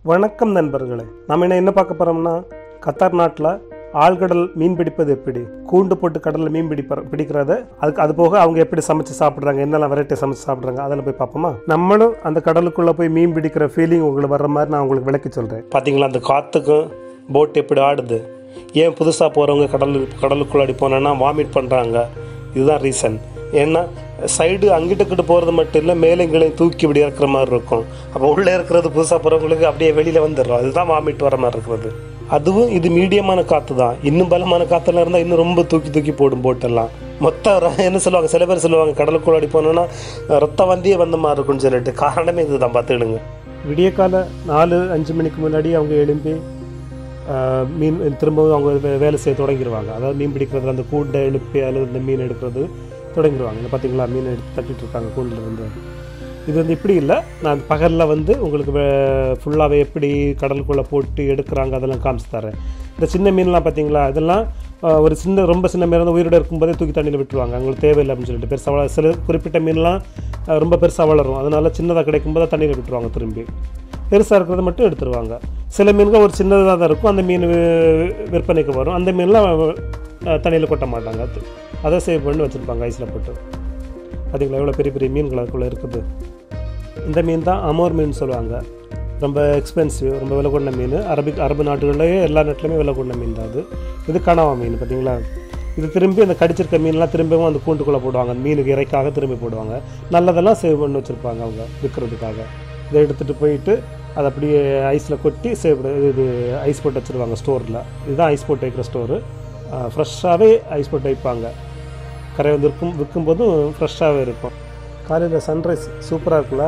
வணக்கம் நண்பர்களே நம்ம என்ன என்ன பார்க்க போறோம்னா கத்தார் நாட்டில் ஆழ்கடல் மீன் பிடிப்பது எப்படி கூண்டு போட்டு கடலில் மீன் பிடிப்ப பிடிக்கிறத அதுக்கு அது போக அவங்க எப்படி சமைச்சு சாப்பிட்றாங்க என்னெல்லாம் வெரைட்டி சமைச்சு சாப்பிட்றாங்க அதில் போய் பார்ப்போமா நம்மளும் அந்த கடலுக்குள்ளே போய் மீன் பிடிக்கிற ஃபீலிங் உங்களுக்கு வர்ற மாதிரி நான் உங்களுக்கு விளக்கி சொல்கிறேன் பார்த்தீங்களா அந்த காற்றுக்கும் போட் எப்படி ஆடுது ஏன் புதுசாக போகிறவங்க கடல் கடலுக்குள்ளாடி போனோன்னா வாமிட் பண்ணுறாங்க இதுதான் ரீசன் ஏன்னா சைடு அங்கிட்டுக்கிட்டு போகிறது மட்டும் இல்லை மேலே கீழே தூக்கி இப்படி இறக்குற மாதிரி இருக்கும் அப்போ உள்ளே இருக்கிறது புதுசாக போகிறவங்களுக்கு அப்படியே வெளியில் வந்துடும் அதுதான் வாமிட் வர மாதிரி இருக்கிறது அதுவும் இது மீடியமான காற்று தான் இன்னும் பலமான காற்றுலாம் இருந்தால் இன்னும் ரொம்ப தூக்கி தூக்கி போடும் போட்டெல்லாம் மொத்த ர- என்ன சொல்லுவாங்க சில பேர் சொல்லுவாங்க கடலுக்குள்ளாடி போனோன்னா ரத்த வந்தியே வந்த மாதிரி இருக்கும்னு சொல்லிட்டு காரணமே இதுதான் பார்த்துக்கிடுங்க விடிய கால நாலு அஞ்சு மணிக்கு முன்னாடி அவங்க எழும்பி ஆஹ், மீன் திரும்பவும் அவங்க வே- வேலை செய்ய தொடங்கிடுவாங்க அதாவது மீன் பிடிக்கிறது அந்த கூண்டை எழுப்பி அதில் இந்த மீன் எடுக்கிறது தொடங்கிடுவாங்க இந்த பார்த்தீங்களா மீன் எடுத்து தட்டிட்டு இருக்காங்க கூண்டில் இருந்து இது வந்து இப்படி இல்லை நான் பகலில் வந்து உங்களுக்கு ஃபுல்லாகவே எப்படி கடலுக்குள்ளே போட்டு எடுக்கிறாங்க அதெல்லாம் காமிச்சு தரேன் இந்த சின்ன மீன்லாம் பார்த்தீங்களா இதெல்லாம் ஆஹ், ஒரு சின்ன ரொம்ப சின்ன மீன் வந்து உயிரோட இருக்கும்போதே தூக்கி தண்ணியில் விட்டுருவாங்க அவங்களுக்கு தேவையில்லை அப்படின்னு சொல்லிட்டு பெருசாக வள சில குறிப்பிட்ட மீன்லாம் ஆஹ், ரொம்ப பெருசாக வளரும் அதனால சின்னதாக கிடைக்கும்போது தண்ணியில் விட்டுருவாங்க திரும்பி பெருசாக இருக்கிறத மட்டும் எடுத்துருவாங்க சில மீன்கள் ஒரு சின்னதாக தான் இருக்கும் அந்த மீன் வி- விற்பனைக்கு வரும் அந்த மீன்லாம் தண்ணியில் கொட்ட மாட்டாங்க அது அதை சேவ் பண்ணி வச்சுருப்பாங்க ஐஸில் போட்டு அதுங்களா எவ்வளோ பெரிய பெரிய மீன்கள் அதுக்குள்ளே இருக்குது இந்த மீன் தான் அமோர் மீன் சொல்லுவாங்க ரொம்ப எக்ஸ்பென்சிவ் ரொம்ப விலை கொண்ட மீன் அரபிக் அரபு நாடுகள்லேயே எல்லா நாட்டிலுமே விலை கொண்ட மீன் தான் அது இது கனவா மீன் பார்த்தீங்களா இது திரும்பி அந்த கடிச்சிருக்க மீன்லாம் திரும்பவும் அந்த கூண்டுக்குள்ளே போடுவாங்க அந்த மீனுக்கு இறைக்காக திரும்பி போடுவாங்க நல்லதெல்லாம் சேவ் பண்ணி வச்சுருப்பாங்க அவங்க விற்கிறதுக்காக இதை எடுத்துகிட்டு போயிட்டு அதை அப்படியே ஐஸில் கொட்டி சேவ் இது ஐஸ் போட்டு வச்சுருவாங்க ஸ்டோரில் இதுதான் ஐஸ் போட்டு வைக்கிற ஸ்டோரு ஃப்ரெஷ்ஷாகவே ஐஸ் போட்டு வைப்பாங்க கரை வந்து விற்கும் விற்கும்போதும் ஃப்ரெஷ்ஷாகவே இருக்கும் காலையில் சன்ரைஸ் சூப்பராக இருக்குல்ல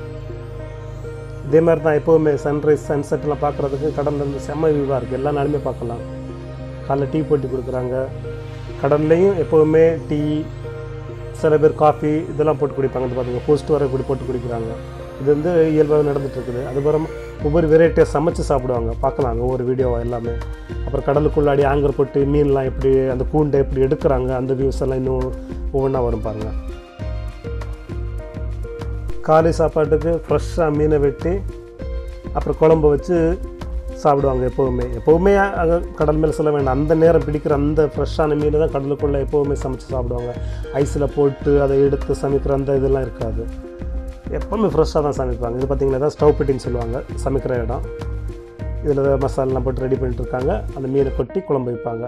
இதே மாதிரி தான் எப்போவுமே சன்ரைஸ் சன்செட்லாம் பார்க்குறதுக்கு கடல்ல இருந்து செம்ம வியூவாக இருக்குது எல்லா நாளுமே பார்க்கலாம் காலைல டீ போட்டு கொடுக்குறாங்க கடல்லையும் எப்போவுமே டீ சில பேர் காஃபி இதெல்லாம் போட்டு குடிப்பாங்க இது பார்த்துங்க போஸ்ட் வர இப்படி போட்டு குடிக்கிறாங்க இது வந்து இயல்பாக நடந்துட்டு இருக்குது அதுக்கப்புறம் ஒவ்வொரு வெரைட்டியாக சமைச்சு சாப்பிடுவாங்க பார்க்கலாம் ஒவ்வொரு வீடியோ எல்லாமே அப்புறம் கடலுக்குள்ளாடி ஆங்கர் போட்டு மீன்லாம் எப்படி அந்த கூண்டை எப்படி எடுக்கிறாங்க அந்த வியூஸ் எல்லாம் இன்னும் ஒவ்வொன்றா வரும் பாருங்கள் காலை சாப்பாட்டுக்கு ஃப்ரெஷ்ஷாக மீனை வெட்டி அப்புறம் குழம்பு வச்சு சாப்பிடுவாங்க எப்போவுமே எப்போவுமே அங்கே கடல் மேலே சொல்ல வேண்டாம் அந்த நேரம் பிடிக்கிற அந்த ஃப்ரெஷ்ஷான மீன் தான் கடலுக்குள்ளே எப்போவுமே சமைச்சு சாப்பிடுவாங்க ஐஸில் போட்டு அதை எடுத்து சமைக்கிற அந்த இதெல்லாம் இருக்காது எப்போவுமே ஃப்ரெஷ்ஷாக தான் சமைப்பாங்க இது பார்த்தீங்கன்னா தான் ஸ்டவ் பெட்டின்னு சொல்லுவாங்க சமைக்கிற இடம் இதில் மசாலாலாம் போட்டு ரெடி பண்ணிட்டு இருக்காங்க அந்த மீனை கொட்டி குழம்பு வைப்பாங்க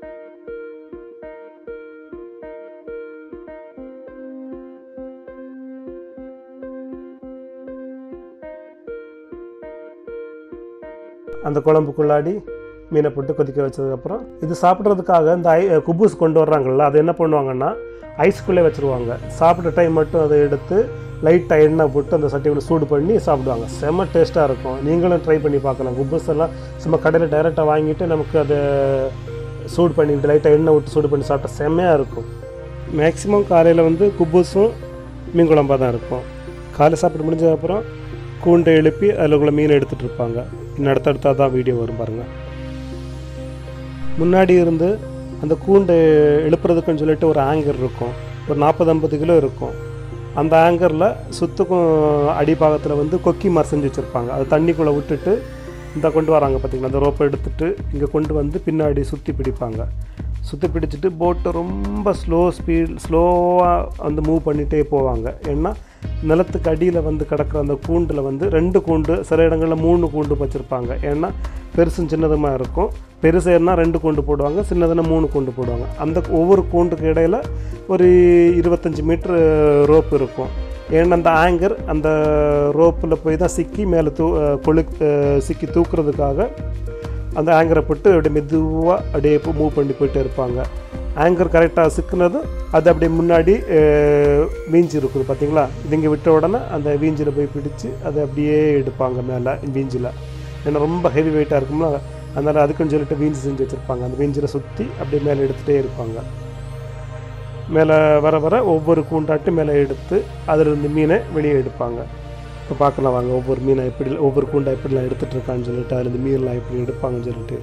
அந்த குழம்புக்குள்ளாடி மீனை போட்டு கொதிக்க வச்சதுக்கப்புறம் இது சாப்பிட்றதுக்காக இந்த ஐ குபூஸ் கொண்டு வர்றாங்கல்ல அது என்ன பண்ணுவாங்கன்னா ஐஸ்குள்ளே வச்சுருவாங்க சாப்பிட்ற டைம் மட்டும் அதை எடுத்து லைட்டாக எண்ணெய் போட்டு அந்த சட்டியோட சூடு பண்ணி சாப்பிடுவாங்க செம்ம டேஸ்ட்டாக இருக்கும் நீங்களும் ட்ரை பண்ணி பார்க்கலாம் குபூஸ் எல்லாம் சும்மா கடையில் டைரெக்டாக வாங்கிட்டு நமக்கு அதை சூடு பண்ணிட்டு லைட்டாக எண்ணெய் விட்டு சூடு பண்ணி சாப்பிட்டா செம்மையாக இருக்கும் மேக்ஸிமம் காலையில் வந்து குபூஸும் மீன் குழம்பாக தான் இருக்கும் காலை சாப்பிட்டு முடிஞ்சதுக்கப்புறம் கூண்டை எழுப்பி அதில் மீன் எடுத்துகிட்டு இருப்பாங்க இன்னும் அடுத்தடுத்தா தான் வீடியோ வரும் பாருங்கள் முன்னாடி இருந்து அந்த கூண்டை எழுப்புறதுக்குன்னு சொல்லிட்டு ஒரு ஆங்கர் இருக்கும் ஒரு நாற்பது ஐம்பது கிலோ இருக்கும் அந்த ஆங்கரில் சுத்துக்கும் அடிபாகத்தில் வந்து கொக்கி மாதிரி செஞ்சு வச்சுருப்பாங்க அது தண்ணிக்குள்ளே விட்டுட்டு இந்த கொண்டு வராங்க பார்த்தீங்களா அந்த ரோப்பை எடுத்துட்டு இங்கே கொண்டு வந்து பின்னாடி சுற்றி பிடிப்பாங்க சுற்றி பிடிச்சிட்டு போட்டை ரொம்ப ஸ்லோ ஸ்பீட் ஸ்லோவாக வந்து மூவ் பண்ணிகிட்டே போவாங்க ஏன்னா நிலத்துக்கு அடியில் வந்து கிடக்கிற அந்த கூண்டில் வந்து ரெண்டு கூண்டு சில இடங்களில் மூணு கூண்டு வச்சுருப்பாங்க ஏன்னா பெருசும் சின்னதுமா இருக்கும் பெருசுனா ரெண்டு கூண்டு போடுவாங்க சின்னதுன்னா மூணு கூண்டு போடுவாங்க அந்த ஒவ்வொரு கூண்டுக்கு இடையில ஒரு இருபத்தஞ்சி மீட்ரு ரோப் இருக்கும் ஏன்னா அந்த ஆங்கர் அந்த ரோப்பில் போய் தான் சிக்கி மேலே தூ கொழு சிக்கி தூக்குறதுக்காக அந்த ஆங்கரை போட்டு அப்படியே மெதுவாக அப்படியே மூவ் பண்ணி போயிட்டே இருப்பாங்க ஆங்கர் கரெக்டாக சிக்கினதும் அது அப்படியே முன்னாடி அஹ், வீஞ்சி இருக்குது பார்த்தீங்களா இது இங்கே விட்ட உடனே அந்த வீஞ்சில் போய் பிடிச்சு அதை அப்படியே எடுப்பாங்க மேலே வீஞ்சில் ஏன்னா ரொம்ப ஹெவி வெயிட்டாக இருக்கும்ல அதனால் அதுக்குன்னு சொல்லிட்டு வீஞ்சி செஞ்சு வச்சுருப்பாங்க அந்த வீஞ்சில் சுற்றி அப்படியே மேலே எடுத்துகிட்டே இருப்பாங்க மேலே வர வர ஒவ்வொரு கூண்டாட்டு மேலே எடுத்து அதில் இருந்து மீனை வெளியே எடுப்பாங்க இப்போ பார்க்கலாம் வாங்க ஒவ்வொரு மீனை எப்படி ஒவ்வொரு கூண்டை எப்படிலாம் எடுத்துகிட்டு இருக்கான்னு சொல்லிட்டு அதுலேருந்து மீன்லாம் எப்படி எடுப்பாங்கன்னு சொல்லிட்டு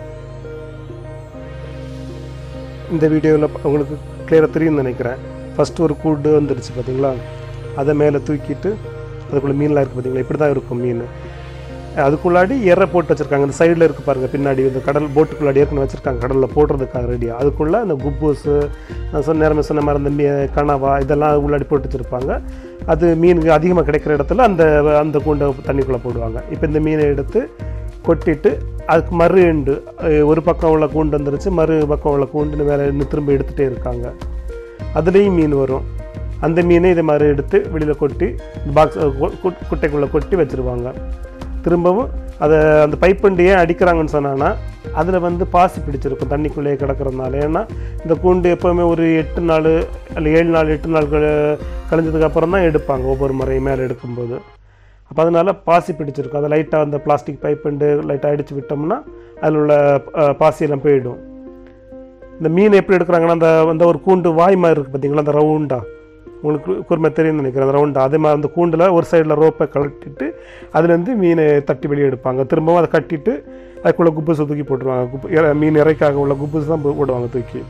இந்த வீடியோவில் உங்களுக்கு கிளியராக தெரியும்னு நினைக்கிறேன் ஃபஸ்ட்டு ஒரு கூண்டு வந்துருச்சு பார்த்தீங்களா அதை மேலே தூக்கிட்டு அதுக்குள்ளே மீன்லாம் இருக்குது பார்த்தீங்களா இப்படி தான் இருக்கும் மீன் அதுக்குள்ளாடி எரை போட்டு வச்சுருக்காங்க இந்த சைடில் இருக்கு பாருங்க பின்னாடி இந்த கடல் போட்டுக்குள்ளாடி ஏற்கனவே வச்சுருக்காங்க கடலில் போடுறதுக்காக ரெடியாக அதுக்குள்ளே அந்த குப்பூஸு நான் சொன்ன நேரமே சொன்ன மாதிரி அந்த மீ கனவா இதெல்லாம் உள்ளாடி போட்டு வச்சுருப்பாங்க அது மீனுக்கு அதிகமாக கிடைக்கிற இடத்துல அந்த அந்த கூண்டை தண்ணிக்குள்ளே போடுவாங்க இப்போ இந்த மீனை எடுத்து கொட்டிட்டு அதுக்கு மறு எண்டு அஹ் ஒரு பக்கம் உள்ள கூண்டு வந்துருச்சு மறு பக்கம் உள்ள கூண்டுன்னு வேற இன்னும் திரும்ப எடுத்துகிட்டே இருக்காங்க அதுலேயும் மீன் வரும் அந்த மீனை இதை மாதிரி எடுத்து வெளியில் கொட்டி பாக்ஸ் குட்டைக்குள்ளே கொட்டி வச்சுருவாங்க திரும்பவும் அதை அந்த பைப்பண்டு ஏன் அடிக்கிறாங்கன்னு சொன்னான்னா அதில் வந்து பாசி பிடிச்சிருக்கும் தண்ணிக்குள்ளேயே கிடக்கிறதுனால ஏன்னா இந்த கூண்டு எப்போவுமே ஒரு எட்டு நாள் இல்லை ஏழு நாள் எட்டு நாள் கழி- கழிஞ்சதுக்கு அப்புறம் தான் எடுப்பாங்க ஒவ்வொரு முறையும் மேலே எடுக்கும்போது அப்போ அதனால் பாசி பிடிச்சிருக்கும் அதை லைட்டாக அந்த பிளாஸ்டிக் பைப்பண்டு லைட்டாக அடித்து விட்டோம்னா அதில் உள்ள அஹ், பாசியெல்லாம் போயிடும் இந்த மீன் எப்படி எடுக்கிறாங்கன்னா அந்த அந்த ஒரு கூண்டு வாய் மாதிரி இருக்குது பார்த்தீங்களா அந்த ரவுண்டா உங்களுக்கு குருமை தெரியும்னு நினைக்கிறேன் அந்த ரவுண்டா அதே மாதிரி அந்த கூண்டில் ஒரு சைடில் ரோப்பை கழட்டிட்டு அதுலேருந்து மீனை தட்டி வெளியே எடுப்பாங்க திரும்பவும் அதை கட்டிட்டு அதுக்குள்ளே குப்பூஸை தூக்கி போட்டுருவாங்க குப்பு இற- மீன் இறைக்காக உள்ள குப்பூஸ் தான் போ- போடுவாங்க தூக்கி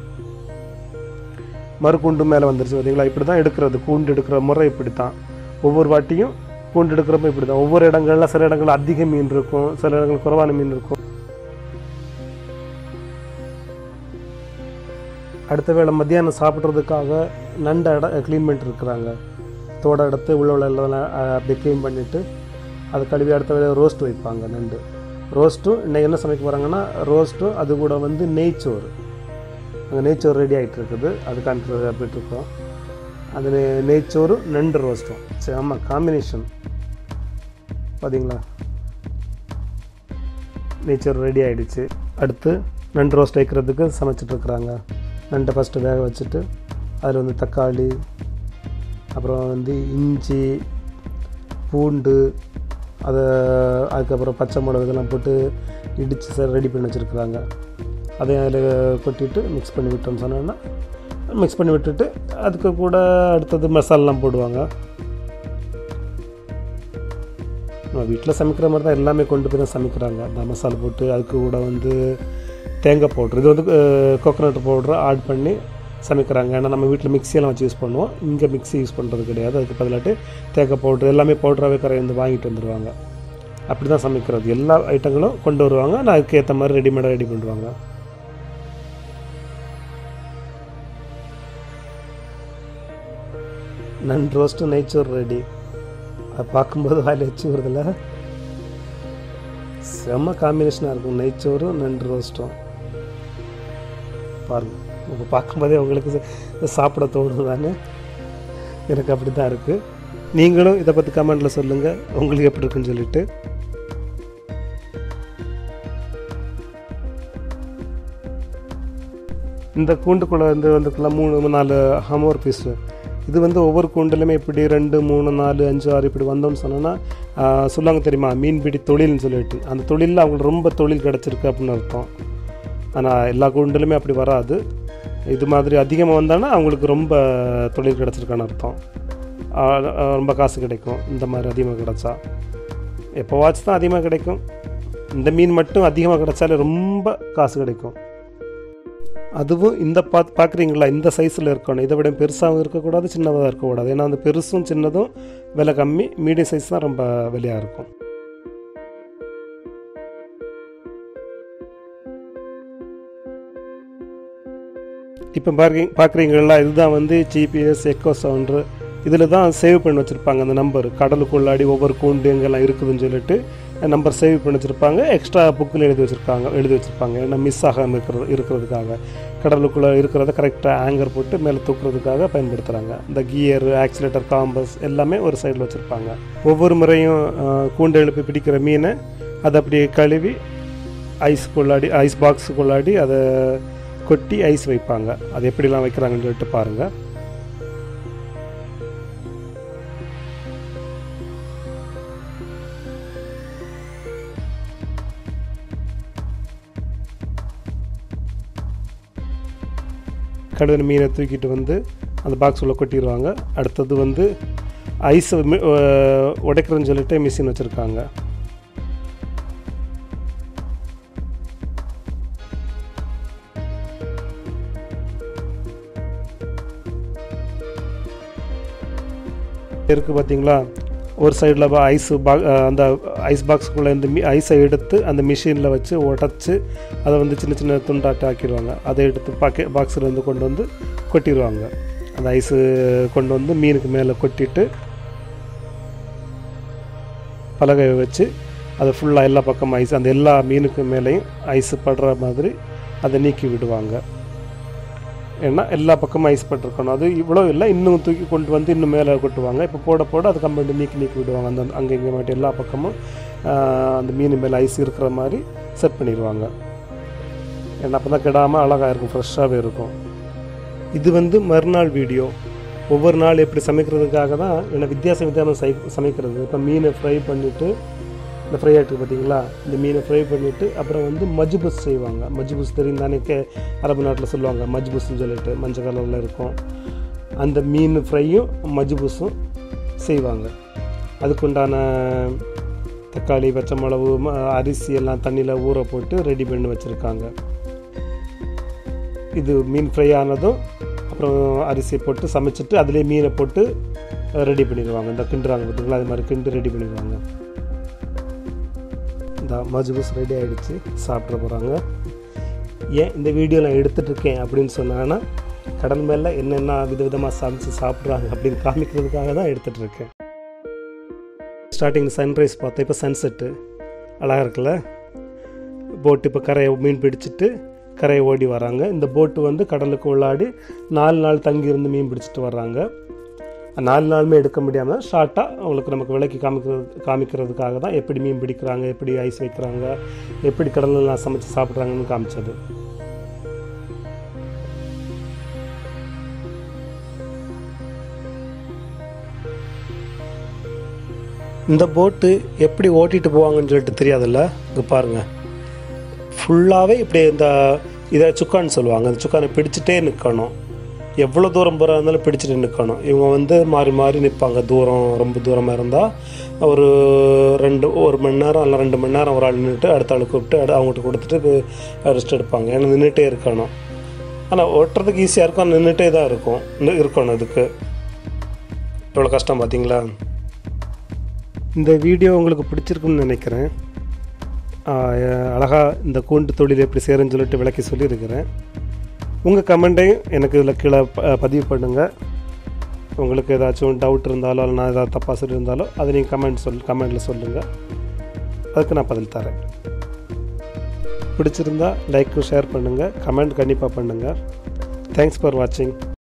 மறுக்கூண்டு மேலே வந்துருச்சு பார்த்தீங்களா இப்படி தான் எடுக்கிறது கூண்டு எடுக்கிற முறை இப்படி தான் ஒவ்வொரு வாட்டியும் கூண்டு எடுக்கிறப்ப இப்படி தான் ஒவ்வொரு இடங்கள்ல சில இடங்கள்ல அதிக மீன் இருக்கும் சில இடங்கள் குறைவான மீன் இருக்கும் அடுத்த வேளை மத்தியானம் சாப்பிட்றதுக்காக நண்டை இட க்ளீன் பண்ணிட்டு இருக்கிறாங்க தோட எடுத்து உள்ள உள்ள எல்லாம் அஹ், அப்படியே க்ளீன் பண்ணிவிட்டு அதை கழுவி அடுத்த வேலை ரோஸ்ட் வைப்பாங்க நண்டு ரோஸ்ட்டும் இன்னைக்கு என்ன சமைக்க போகிறாங்கன்னா ரோஸ்ட்டும் அது கூட வந்து நெய்ச்சோறு அங்கே நெய்ச்சோறு ரெடி ஆகிட்டு இருக்குது அது காண்றது அப்படின்ட்டு இருக்கோம் அது நெ- நெய்ச்சோறும் நண்டு ரோஸ்ட்டும் சரி ஆமாம் காம்பினேஷன் பார்த்தீங்களா நெய்ச்சோறு ரெடி ஆகிடுச்சு அடுத்து நண்டு ரோஸ்ட் வைக்கிறதுக்கு சமைச்சிட்டு இருக்கிறாங்க நண்டை ஃபஸ்ட்டு வேக வச்சுட்டு அதில் வந்து தக்காளி அப்புறம் வந்து இஞ்சி பூண்டு அதை அதுக்கப்புறம் பச்சை மிளகு இதெல்லாம் போட்டு இடித்து சார் ரெடி பண்ணி வச்சுருக்குறாங்க அதையும் அதில் கொட்டிட்டு மிக்ஸ் பண்ணி விட்டோம்னு சொன்னோன்னா மிக்ஸ் பண்ணி விட்டுட்டு அதுக்கு கூட அடுத்தது மசாலாலாம் போடுவாங்க நம்ம வீட்டில் சமைக்கிற மாதிரி தான் எல்லாமே கொண்டு போய் தான் சமைக்கிறாங்க அந்த மசாலா போட்டு அதுக்கு கூட வந்து தேங்காய் பவுட்ரு இது வந்து கோகோனட் பவுட்ரு ஆட் பண்ணி சமைக்கிறாங்க ஏன்னா நம்ம வீட்டில் மிக்சியெல்லாம் வச்சு யூஸ் பண்ணுவோம் இங்கே மிக்ஸி யூஸ் பண்ணுறது கிடையாது அதுக்கு பதிலாட்டு தேங்காய் பவுட்ரு எல்லாமே பவுட்ராகவே கரையை வாங்கிட்டு வந்துடுவாங்க அப்படி தான் சமைக்கிறது எல்லா ஐட்டங்களும் கொண்டு வருவாங்க நான் அதுக்கு ஏற்ற மாதிரி ரெடிமேடாக ரெடி பண்ணுவாங்க நண்டு ரோஸ்ட்டு நெய்ச்சோறு ரெடி அதை பார்க்கும்போது வாயில் வச்சு வருதில்ல செம்ம காம்பினேஷனாக இருக்கும் நெய்ச்சோறும் நண்டு ரோஸ்ட்டும் பாருங்க இப்போ பார்க்கும்போதே உங்களுக்கு ச- சாப்பிட தோணும் தானே எனக்கு அப்படி தான் இருக்குது நீங்களும் இதை பற்றி கமெண்டில் சொல்லுங்கள் உங்களுக்கு எப்படி இருக்குன்னு சொல்லிட்டு இந்த கூண்டுக்குள்ளே வந்து வந்துக்குள்ள மூணு நாலு ஹமோர் பீஸு இது வந்து ஒவ்வொரு கூண்டுலையுமே இப்படி ரெண்டு மூணு நாலு அஞ்சு ஆறு இப்படி வந்தோம்னு சொன்னோன்னா ஆஹ், சொல்லுவாங்க தெரியுமா மீன்பிடி தொழில்னு சொல்லிட்டு அந்த தொழிலில் அவங்களுக்கு ரொம்ப தொழில் கிடச்சிருக்கு அப்படின்னு அர்த்தம் ஆனால் எல்லா கூண்டுலையுமே அப்படி வராது இது மாதிரி அதிகமாக வந்தாங்கன்னா அவங்களுக்கு ரொம்ப தொழில் கிடச்சிருக்கான்னு அர்த்தம் ஆஹ், ஆஹ், ரொம்ப காசு கிடைக்கும் இந்த மாதிரி அதிகமாக கிடச்சா எப்போவாச்சும் தான் அதிகமாக கிடைக்கும் இந்த மீன் மட்டும் அதிகமாக கிடைச்சாலே ரொம்ப காசு கிடைக்கும் அதுவும் இந்த பாத் பார்க்குறீங்களா இந்த சைஸில் இருக்கணும் இதை விட பெருசாகவும் இருக்கக்கூடாது சின்னதாக இருக்கக்கூடாது ஏன்னா அந்த பெருசும் சின்னதும் விலை கம்மி மீடியம் சைஸ் தான் ரொம்ப விலையாக இருக்கும் இப்போ பார்க்க பார்க்குறீங்களா இதுதான் வந்து ஜிபிஎஸ் எக்கோ சவுண்டு இதில் தான் சேவ் பண்ணி வச்சுருப்பாங்க அந்த நம்பர் கடலுக்குள்ளாடி ஒவ்வொரு கூண்டு எங்கெல்லாம் இருக்குதுன்னு சொல்லிட்டு நம்பர் சேவ் பண்ணி வச்சுருப்பாங்க எக்ஸ்ட்ரா புக்கில் எழுதி வச்சுருக்காங்க எழுதி வச்சுருப்பாங்க ஏன்னா மிஸ் ஆகாமல் இருக்கிறது இருக்கிறதுக்காக கடலுக்குள்ளே இருக்கிறத கரெக்டாக ஆங்கர் போட்டு மேலே தூக்குறதுக்காக பயன்படுத்துகிறாங்க இந்த கியர் ஆக்சிலேட்டர் காம்பஸ் எல்லாமே ஒரு சைடில் வச்சுருப்பாங்க ஒவ்வொரு முறையும் அஹ், கூண்டு எழுப்பி பிடிக்கிற மீனை அதை அப்படியே கழுவி ஐஸ்க்குள்ளாடி ஐஸ் பாக்ஸுக்குள்ளாடி அதை கொட்டி ஐஸ் வைப்பாங்க அது எப்படிலாம் வைக்கிறாங்கன்னு சொல்லிட்டு பாருங்கள் கடுகு மீனை தூக்கிட்டு வந்து அந்த பாக்ஸ் உள்ள கொட்டிடுவாங்க அடுத்தது வந்து ஐஸ் உடைக்கிறேன்னு சொல்லிட்டு மிஷின் வச்சுருக்காங்க இருக்குது பார்த்தீங்களா ஒரு சைடில் ஐஸ் பா அந்த ஐஸ் பாக்ஸுக்குள்ளே இந்த மீ ஐஸை எடுத்து அந்த மிஷினில் வச்சு உடச்சி அதை வந்து சின்ன சின்ன துண்டாட்ட ஆக்கிடுவாங்க அதை எடுத்து பாக்கெட் பாக்ஸில் இருந்து கொண்டு வந்து கொட்டிடுவாங்க அந்த ஐஸு கொண்டு வந்து மீனுக்கு மேலே கொட்டிட்டு பலகையை வச்சு அதை ஃபுல்லாக எல்லா பக்கமும் ஐஸ் அந்த எல்லா மீனுக்கு மேலேயும் ஐஸ் படுற மாதிரி அதை நீக்கி விடுவாங்க ஏன்னா எல்லா பக்கமும் ஐஸ் பட்டிருக்கணும் அது இவ்வளோ இல்லை இன்னும் தூக்கி கொண்டு வந்து இன்னும் மேலே கொட்டுவாங்க இப்போ போட போட அது கம்பெனி நீக்கி நீக்கி விடுவாங்க அந்த அங்கே இங்கே மாட்டி எல்லா பக்கமும் ஆஹ், அந்த மீன் மேலே ஐஸ் இருக்கிற மாதிரி செட் பண்ணிடுவாங்க ஏன்னா அப்போ தான் கெடாமல் அழகாக இருக்கும் ஃப்ரெஷ்ஷாகவே இருக்கும் இது வந்து மறுநாள் வீடியோ ஒவ்வொரு நாள் எப்படி சமைக்கிறதுக்காக தான் ஏன்னா வித்தியாச வித்தியாசம் சை சமைக்கிறது இப்போ மீனை ஃப்ரை பண்ணிவிட்டு இந்த ஃப்ரை ஆகிட்டு பார்த்தீங்களா இந்த மீனை ஃப்ரை பண்ணிவிட்டு அப்புறம் வந்து மஜ்பூஸ் செய்வாங்க மஜ்பூஸ் தெரியும் தானே கே அரபு நாட்டில் சொல்லுவாங்க மஜ்பூஸ்னு சொல்லிட்டு மஞ்சள் கலரில் இருக்கும் அந்த மீன் ஃப்ரையும் மஜ்பூஸும் செய்வாங்க அதுக்குண்டான தக்காளி பச்சை மிளகு ம- அரிசி எல்லாம் தண்ணியில் ஊற போட்டு ரெடி பண்ணி வச்சுருக்காங்க இது மீன் ஃப்ரை ஆனதும் அப்புறம் அரிசி போட்டு சமைச்சிட்டு அதுலேயே மீனை போட்டு ரெடி பண்ணிடுவாங்க இந்த கிண்டுறாங்க பார்த்தீங்களா அது மாதிரி கிண்டு ரெடி பண்ணிடுவாங்க இந்த மஜ்பூஸ் ரெடி ஆகிடுச்சு சாப்பிட போகிறாங்க ஏன் இந்த வீடியோ நான் எடுத்துட்டு இருக்கேன் அப்படின்னு சொன்னாங்கன்னா கடல் மேலே என்னென்ன விதவிதமாக சமைச்சு சாப்பிட்றாங்க அப்படின்னு காமிக்கிறதுக்காக தான் எடுத்துகிட்டு இருக்கேன் ஸ்டார்டிங் சன்ரைஸ் பார்த்தேன் இப்போ சன்செட்டு அழகாக இருக்குல்ல போட்டு இப்போ கரையை மீன் பிடிச்சிட்டு கரையை ஓடி வராங்க இந்த போட்டு வந்து கடலுக்கு உள்ளாடி நாலு நாள் தங்கி இருந்து மீன் பிடிச்சிட்டு வர்றாங்க நாலு நாளுமே எடுக்க முடியாமல் ஷார்ட்டாக அவங்களுக்கு நமக்கு விலைக்கு காமிக்கிறது காமிக்கிறதுக்காக தான் எப்படி மீன் பிடிக்கிறாங்க எப்படி ஐஸ் வைக்கிறாங்க எப்படி கடலெல்லாம் சமைச்சு சாப்பிட்றாங்கன்னு காமிச்சது இந்த போட்டு எப்படி ஓட்டிட்டு போவாங்கன்னு சொல்லிட்டு தெரியாதுல்ல இங்கே பாருங்கள் ஃபுல்லாகவே இப்படி இந்த இதை சுக்கான்னு சொல்லுவாங்க அந்த சுக்கானை பிடிச்சிட்டே நிற்கணும் எவ்வளோ தூரம் போகிறா இருந்தாலும் பிடிச்சிட்டு நிற்கணும் இவங்க வந்து மாறி மாறி நிற்பாங்க தூரம் ரொம்ப தூரமாக இருந்தால் ஒரு ரெண்டு ஒரு மணி நேரம் இல்லை ரெண்டு மணி நேரம் ஒரு ஆள் நின்றுட்டு அடுத்த ஆள் கூப்பிட்டு அடு அவங்ககிட்ட கொடுத்துட்டு ரெஸ்ட் எடுப்பாங்க ஏன்னா நின்றுட்டே இருக்கணும் ஆனால் ஓட்டுறதுக்கு ஈஸியாக இருக்கும் ஆனால் நின்றுட்டே தான் இருக்கும் நி- இருக்கணும் இதுக்கு எவ்வளோ கஷ்டம் பார்த்தீங்களா இந்த வீடியோ உங்களுக்கு பிடிச்சிருக்குன்னு நினைக்கிறேன் அழகாக இந்த கூண்டு தொழில் எப்படி செய்கிறேன்னு சொல்லிட்டு விளக்கி சொல்லியிருக்கிறேன் உங்கள் கமெண்ட்டையும் எனக்கு இதில் கீழே ப- பதிவு பண்ணுங்கள் உங்களுக்கு ஏதாச்சும் டவுட் இருந்தாலோ இல்லை நான் ஏதாவது தப்பாக சொல்லியிருந்தாலோ அதை நீங்கள் கமெண்ட் சொல் கமெண்டில் சொல்லுங்கள் அதுக்கு நான் பதில் தரேன் பிடிச்சிருந்தா லைக்கும் ஷேர் பண்ணுங்கள் கமெண்ட் கண்டிப்பாக பண்ணுங்கள் தேங்க்ஸ் ஃபார் வாட்சிங்